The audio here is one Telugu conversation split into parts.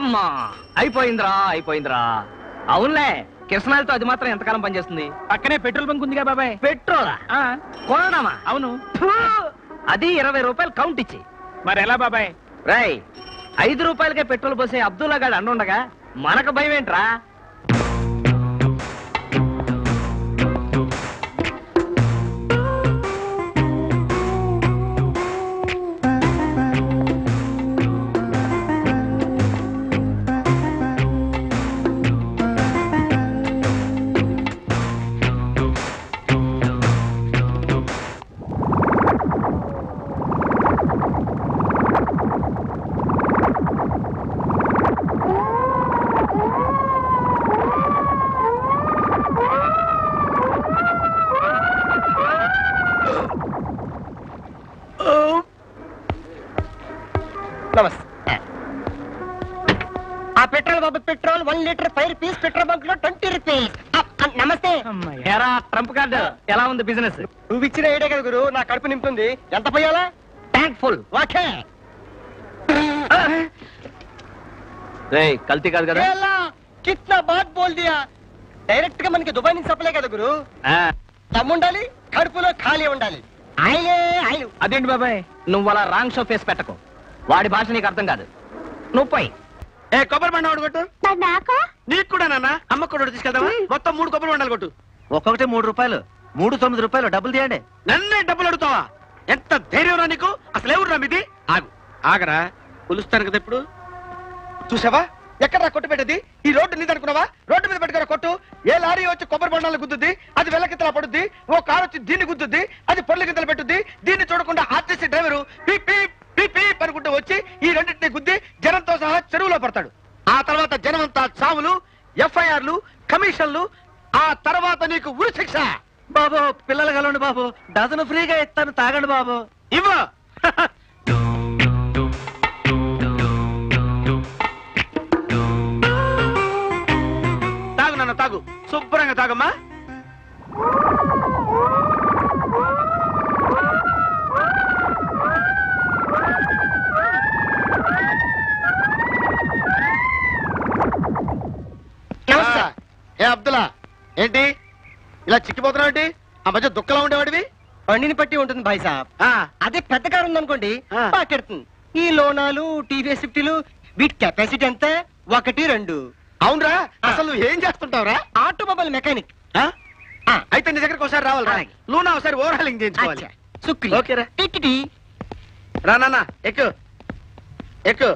అమ్మా అయిపోయిందిరా అయిపోయిందిరా అవునులే కిరసనాలతో అది మాత్రం ఎంతకాలం పనిచేస్తుంది పక్కనే పెట్రోల్ బంక్ ఉందిగా బాబాయ్ పెట్రోలా ఆ, కొనడమా అవును ఫు! అది ఇరవై రూపాయలు కౌంట్ ఇచ్చి మరి ఎలా బాబాయ్ రై ఐదు రూపాయలకే పెట్రోల్ పోసే అబ్దుల్లా గాడు అండుండగా మనకు భయం ఏంట్రా నమస్తే ఆ పెట్రోల్ బాబు petrol one litre five rupees petrol bunk లో ట్వంటీ రూపీస్ నమస్తే ఎరా ట్రంప్ కార్డు ఎలా ఉంది బిజినెస్ నువ్వు ఇచ్చిన ఐడియా కదా గురు నా కడుపు నింపుతుంది ఎంత పోయాలా ట్యాంక్ ఫుల్ ఓకే రే కల్తీ కాదు కదా ఏలా, కిత్నా బాత్ బోల్ దియా డైరెక్ట్ గా మనకి దుబాయ్ నుంచి సప్లై కదా గురు ఆ, దమ్ముండాలి కడుపులో ఖాళీ ఉండాలి ఆయిలే ఆయిల్ అదేంటి బాబాయ్ నువ్వు అలా రాంగ్ షో ఫేస్ పెట్టకు వాడి భాష నీకు అర్థం కాదు నువ్వు పోయి ఏ కొబ్బరి బండ ఒకటి కొట్టు నాకు నీకు కూడా నాన్న అమ్మ కూడా తీసుకెళ్దామా మొత్తం మూడు కొబ్బరి బండాలు కొట్టు ఒక్కొక్కటి మూడు రూపాయలు మూడు తొమ్మిది రూపాయలు డబ్బులు తీయండి నన్నే డబ్బులు అడుగుతావా ఎంత ధైర్యం రా నీకు అసలు ఎవరు మీది ఆగు ఆగరా కొలుస్తాను కదా ఇప్పుడు చూసావా ఎక్కడ కొట్టు పెట్టేది ఈ రోడ్డు నీది అనుకున్నావా రోడ్డు మీద పెట్టుకున్న కొట్టు ఏ లారీ వచ్చి కొబ్బరి బొండాలు గుద్దుద్ది అది వెల్లకితలా పడుద్ది ఓ కారు వచ్చి దీన్ని గుద్దుద్ది అది పొల్లి గింతలు పెట్టుద్ది దీన్ని చూడకుండా RTC driver peep peep peep peep అనుకుంటూ వచ్చి ఈ రెండింటిని గుద్ది జనంతో సహా చెరువులో పడతాడు ఆ తర్వాత జనం అంతా చావులు ఎఫ్ఐఆర్లు కమిషన్లు ఆ తర్వాత నీకు ఉరి శిక్ష బాబు పిల్లలు కలండి బాబు డజన్ ఫ్రీగా ఇస్తాను తాగండి బాబు ఇవ్వ తాగు నాన్న తాగు శుభ్రంగా తాగమ్మా నమస్తే. ఆ, ఏ అబ్దుల్లా ఏంటి ఇలా చిక్కిపోతున్నావు ఏంటి ఆ మధ్య దుఃఖలా ఉండేవాడివి బండిని బట్టి ఉంటుంది భాయ్ సాబ్ ఆ, అదే పెద్ద కారు ఉందనుకోండి ఆ. పాకెడుతుంది ఈ లోనాలు టీవీఎస్ ఫిఫ్టీలు వీటి కెపాసిటీ ఎంత ఒకటి రెండు అవునరా ఆ. అసలు నువ్వు ఏం చేస్తుంటావురా ఆటోమొబైల్ మెకానిక్ ఆ? ఆ. అయితే నీ దగ్గరకు ఒకసారి రావాలి అలాగే. లూనా ఒకసారి ఓవర్ హాలింగ్ చేయించుకోవాలి అచ్చా. సుక్రీ ఓకేరా. టిటిటి. రా నాన్న ఎక్కు ఎక్కు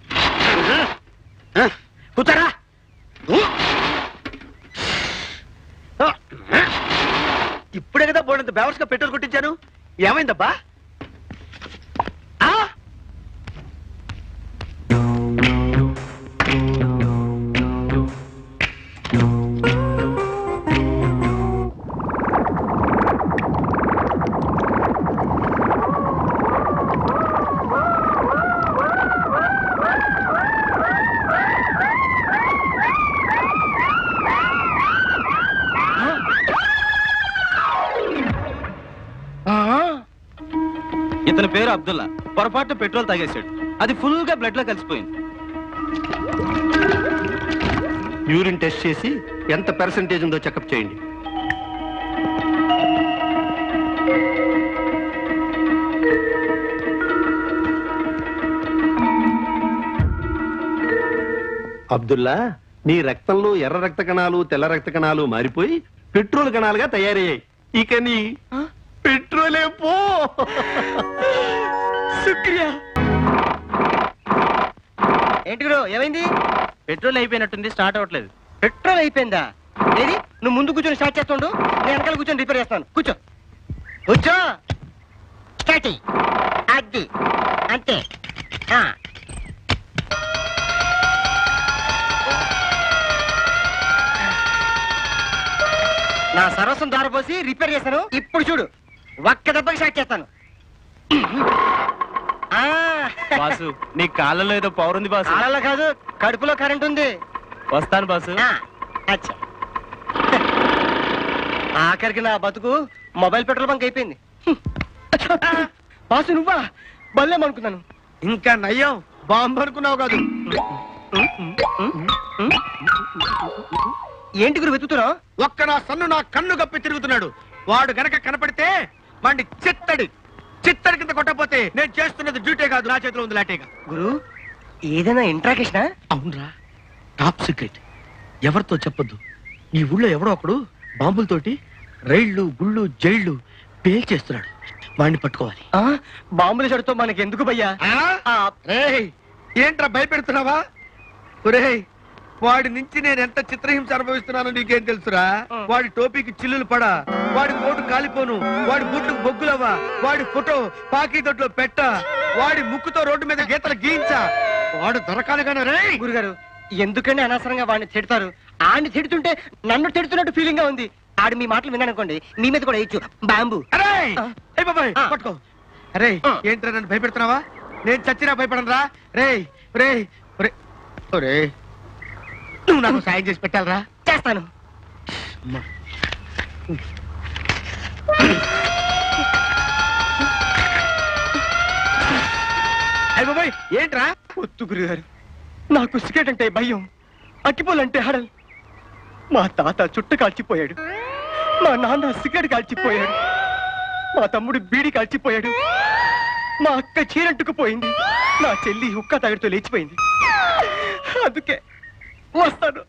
ఆ, కూర్చోరా ఇప్పుడే కదా బోడంత బేవర్స్ గా పెట్రోల్ కొట్టించాను ఏమైందబ్బా ఆ? ఇతని పేరు అబ్దుల్లా పొరపాటు పెట్రోల్ తాగేశాడు అది ఫుల్ గా బ్లడ్ లో కలిసిపోయింది యూరిన్ టెస్ట్ చేసి ఎంత పర్సంటేజ్ ఉందో చెకప్ చేయండి అబ్దుల్లా నీ రక్తంలో ఎర్ర రక్త కణాలు తెల్ల రక్త కణాలు మారిపోయి పెట్రోల్ కణాలుగా తయారయ్యాయి ఇక నీ పెట్రోలే పో శుక్రియా ఏంటి గురు ఏమైంది పెట్రోల్ అయిపోయినట్టుంది స్టార్ట్ అవ్వట్లేదు పెట్రోల్ అయిపోయిందా ఏది నువ్వు ముందు కూర్చొని స్టార్ట్ చేస్తుండు నేను వెనకాల కూర్చొని రిపేర్ చేస్తాను కూర్చో కూర్చో స్టార్ట్ చెయ్యి. అది అంతే ఆ. నా సర్వస్వం దారిపోసి రిపేర్ చేశాను ఇప్పుడు చూడు ఒక్క దెబ్బకి స్టార్ట్ చేస్తాను ఆ. బాసు నీ కాళ్ళలో ఏదో పవర్ ఉంది బాసు కాళ్ళలో కాదు కడుపులో కరెంట్ ఉంది వస్తాను బాసు ఆ, అచ్చా ఆఖరికి నా బతుకు మొబైల్ పెట్రోల్ బంక్ అయిపోయింది ఆ, బాసు నువ్వా బల్లేమనుకున్నాను ఇంకా నయ్యం బాంబు అనుకున్నావు కాదు ఏంటి గురు వెతుకుతున్నావు ఒక్క నా సన్ను నా కన్ను గప్పి తిరుగుతున్నాడు వాడు గనక కనపడితే వాడిని చిత్తడి చిత్తడి కింద కొట్టకపోతే నేను చేస్తున్నది డ్యూటే కాదు నా చేతిలో ఉంది లాటేగా గురు ఏదైనా ఇంట్రాకేషనా అవునరా టాప్ సీక్రెట్ ఎవరితో చెప్పొద్దు ఈ ఊళ్ళో ఎవడో ఒకడు బాంబులతోటి రైళ్లు గుళ్ళు జైళ్లు పేల్చేస్తున్నాడు వాడిని పట్టుకోవాలి ఆ, బాంబుల చెడుతో మనకి ఎందుకు భయ్యా ఆ, రేయ్ ఏంట్రా భయపెడుతున్నావా ఒరేయ్ వాడి నుంచి నేను ఎంత చిత్రహింస అనుభవిస్తున్నానో నీకేం తెలుసురా వాడి టోపీకి చిల్లులు పడా వాడి కోటు కాలిపోను వాడి బూట్లకు బొగ్గులవ్వా వాడి ఫోటో పాకీ దొడ్లో పెట్ట వాడి ముక్కుతో రోడ్డు మీద గీతలు గీయించా వాడు దొరకాలిగానే రేయ్ గురుగారు ఎందుకంటే అనవసరంగా వాడిని తిడతారు ఆడిని తిడుతుంటే నన్ను తిడుతున్నట్టు ఫీలింగ్ గా ఉంది ఆడు మీ మాటలు విన్నానుకోండి మీ మీద కూడా వేయచ్చు బాంబు అరే ఆ. ఏయ్ బాబాయ్ ఆ. పట్టుకో అరే ఆ. ఏంట్రా నన్ను భయపెడుతున్నావా నేను చచ్చినా భయపడను రా రేయ్ రేయ్ ఒరే ఒరే నువ్వు నాకు సాయం చేసి పెట్టాలరా చేస్తాను అయ్య బాబాయ్ ఏంట్రా వద్దు గురుగారు నాకు సిగరెట్ అంటే భయం అక్కిపోలంటే హడల్ మా తాత చుట్ట కాల్చిపోయాడు మా నాన్న సిగరెట్ కాల్చిపోయాడు మా తమ్ముడు బీడి కాల్చిపోయాడు మా అక్క చీరంటుకుపోయింది నా చెల్లి హుక్క తాగిడితో లేచిపోయింది అందుకే వస్తాను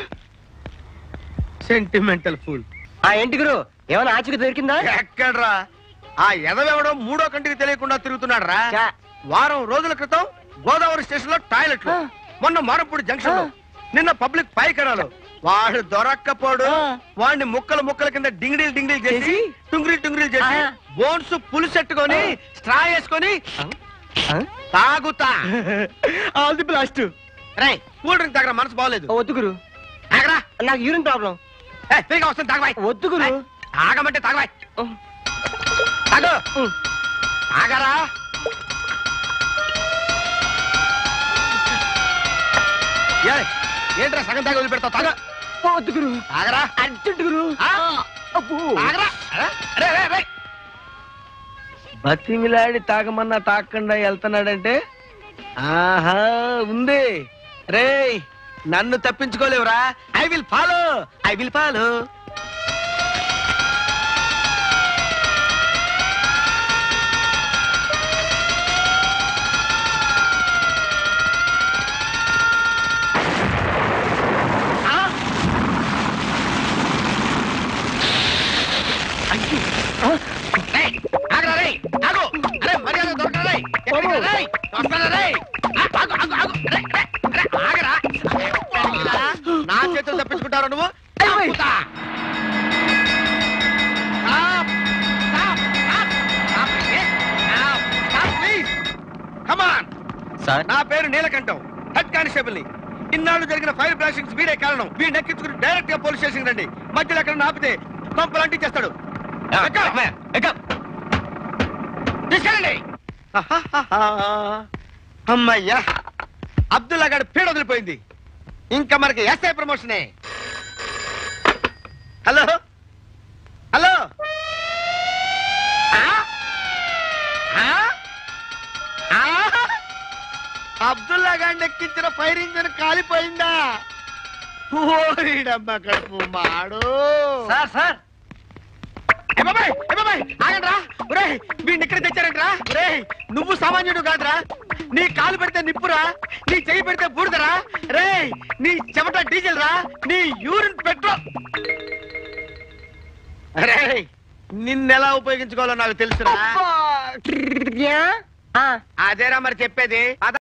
సెంటిమెంటల్ ఫుల్ ఆ ఏంటి గురు ఏమైనా ఆచూక దొరికిందా ఎక్కడ్రా ఆ ఎదవెవడో మూడో కంటికి తెలియకుండా తిరుగుతున్నాడు రా చా. వారం రోజుల క్రితం గోదావరి స్టేషన్ లో టాయిలెట్ ఆ. మొన్న మారపూడి జంక్షన్ లో ఆ. నిన్న పబ్లిక్ పైకడాలు వాడు దొరక్కపోడు ఆ. వాడిని ముక్కలు ముక్కల కింద డింగిడీలు డింగిడీలు చేసి చేసి? టుంగిరీలు టుంగిరీలు చేసి ఆ. బోన్స్ పులుసెట్టుకొని స్ట్రా వేసుకొని తాగుతా ఆల్ ది బ్లాస్ట్ రే కూల్ డ్రింక్ తాగరా మనసు బాగలేదు వద్దు గురు తాగరా నాకు యూరిన్ ప్రాబ్లం ఏ, ఫ్రీగా వస్తుంది తాగబాయ్ వద్దు గురు తాగమంటే తాగబాయ్ తాగు తాగరా ఏ, ఏంట్రా సగం తాగి వదిలిపెడతావు తాగ వద్దు గురు తాగరా అర్జెంట్ గురు ఆ, అబ్బో. తాగరా అరే, అరే, అరే, అరే. బతిమిలాడి తాగమన్నా తాగకుండా వెళ్తున్నాడంటే ఆహా ఉంది రేయ్ నన్ను తప్పించుకోలేవురా I will follow I will follow రేయ్, ఆగరా రేయ్, ఆగు. అరే, మర్యాద దొరకరా రేయ్. ఎక్కడికి రా రేయ్? వస్తానా రేయ్? ఆ, ఆగు, ఆగు, ఆగు. రేయ్, రేయ్, రేయ్, ఆగరా. ఎక్కడికి రా? నా చేతులు తప్పించుకుంటారా నువ్వు చంపుతా. Stop. Stop. Stop. Stop, please. Stop. Stop, please. Come on. Sir నా పేరు నీలకంఠం హెడ్ కానిస్టేబుల్ ని ఇన్నాళ్ళు జరిగిన ఫైర్ బ్లాస్టింగ్స్ వీడే కారణం వీడిని ఎక్కించుకుని డైరెక్ట్ గా పోలీస్ స్టేషన్ రండి మధ్యలో ఎక్కడ ఆపితే పంపలు అంటించేస్తాడు ఎక్క. తీసుకెళ్ళండి అమ్మయ్యా అబ్దుల్లా గారి పీడ వదిలిపోయింది ఇంకా మనకి ఎస్ఐ ప్రమోషనే హలో హలో ఆ? ఆ? ఆ? అబ్దుల్లా గారిని ఎక్కించిన ఫైర్ ఇంజిన్ కాలిపోయిందా ఓరిడమ్మ కడుపు మాడు సార్ సార్ ఏ బాబాయ్, ఏ బాబాయ్, ఆగండ్రా. ఒరేయ్, వీడిని ఇక్కడ తెచ్చారంట్రా ఒరేయ్, నువ్వు సామాన్యుడు కాదురా నీ కాలు పెడితే నిప్పురా నీ చెయ్యి పెడితే బూడిదరా రే నీ చెమట డీజిల్ రా నీ యూరిన్ పెట్రోల్ రే నిన్నెలా ఉపయోగించుకోవాలో నాకు తెలుసురా ఆ, అదేరా మరి చెప్పేది